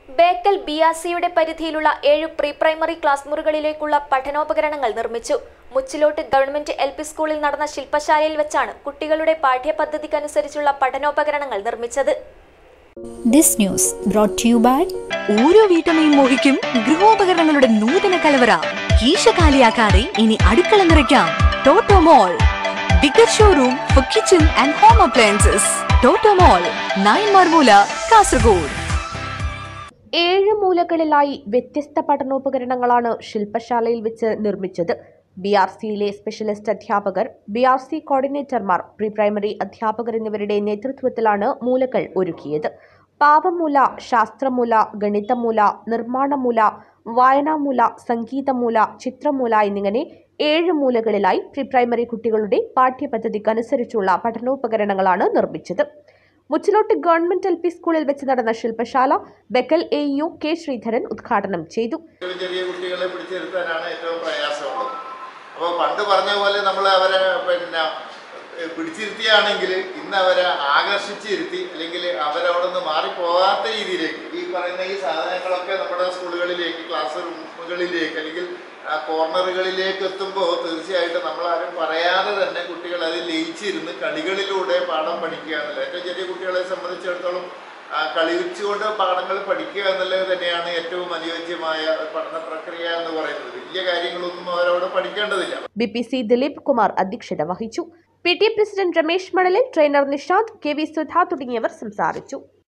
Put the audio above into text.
Bekal B R സിയുടെ പരിധിയിലുള്ള ഏഴ് പ്രീ പ്രൈമറി ക്ലാസ് മുറികളിലേക്കുള്ള പഠനോപകരണങ്ങൾ നിർമ്മിച്ചു മുച്ചിലോട്ട് ഗവൺമെന്റ് എൽ പി സ്കൂളിൽ നടന്ന ശില്പശാലയിൽ വെച്ചാണ് കുട്ടികളുടെ പാഠ്യപദ്ധതിക്കനുസരിച്ചുള്ള പഠനോപകരണങ്ങൾ നിർമ്മിച്ചത് This news brought to you by ഓരോ വീട്ടമ്മയും മോഹിക്കും ഗൃഹോപകരണങ്ങളുടെ നൂതന കലവറ കീശ കാലിയാക്കാതെ ഇനി അടുക്കള നിറയ്ക്കാം Toto mall bigger showroom for kitchen and home appliances Toto mall nine മാർമൂല കാസർഗോഡ് ഏഴ് മൂലകളിലായി വ്യത്യസ്ത പഠനോപകരണങ്ങളാണ് ശില്പശാലയിൽ വെച്ച് നിർമ്മിച്ചത് ബി ആർ സിയിലെ സ്പെഷ്യലിസ്റ്റ് അധ്യാപകർ ബി ആർ സി കോർഡിനേറ്റർമാർ പ്രീ പ്രൈമറി അധ്യാപകർ എന്നിവരുടെ നേതൃത്വത്തിലാണ് മൂലകൾ ഒരുക്കിയത് പാപമൂല ശാസ്ത്രമൂല ഗണിതമൂല നിർമ്മാണമൂല വായനാമൂല സംഗീതമൂല ചിത്രമൂല എന്നിങ്ങനെ ഏഴ് മൂലകളിലായി പ്രീ പ്രൈമറി കുട്ടികളുടെ പാഠ്യപദ്ധതിക്കനുസരിച്ചുള്ള പഠനോപകരണങ്ങളാണ് നിർമ്മിച്ചത് മുച്ചിലോട്ട് ഗവൺമെന്റ് എൽ പി സ്കൂളിൽ വെച്ച് നടന്ന ശില്പശാല Bekal A U K Sreedharan ഉദ്ഘാടനം ചെയ്തു ചെറിയ ചെറിയ കുട്ടികളെ പിടിച്ചിരുത്താനാണ് ഏറ്റവും പ്രയാസമുള്ളത് അപ്പോൾ പണ്ട് പറഞ്ഞ പോലെ നമ്മൾ അവരെ പിന്നെ ഏഹ് പിടിച്ചിരുത്തിയാണെങ്കിൽ ഇന്ന് അവരെ ആകർഷിച്ചിരുത്തി അല്ലെങ്കിൽ അവരവിടെ നിന്ന് മാറിപ്പോകാത്ത രീതിയിലേക്ക് ഈ പറയുന്ന ഈ സാധനങ്ങളൊക്കെ നമ്മുടെ സ്കൂളുകളിലേക്ക് ക്ലാസ് റൂമുകളിലേക്ക് അല്ലെങ്കിൽ ആ കോർണറുകളിലേക്ക് എത്തുമ്പോൾ തീർച്ചയായിട്ടും നമ്മളാരും പറയാതെ തന്നെ കുട്ടികൾ അതിൽ ലയിച്ചിരുന്ന് കളികളിലൂടെ പാഠം പഠിക്കുക എന്നല്ല ഏറ്റവും ചെറിയ കുട്ടികളെ സംബന്ധിച്ചിടത്തോളം ആ, കളിച്ചുകൊണ്ട് പാഠങ്ങൾ പഠിക്കുക എന്നുള്ളത് തന്നെയാണ് ഏറ്റവും അനുയോജ്യമായ പഠന പ്രക്രിയ എന്ന് പറയുന്നത് വലിയ കാര്യങ്ങളൊന്നും അവരവിടെ പഠിക്കേണ്ടതില്ല B P C Dileep Kumar അധ്യക്ഷത വഹിച്ചു P T A president Ramesh മണലിൽ trainer Nishanth K V Sudha തുടങ്ങിയവർ സംസാരിച്ചു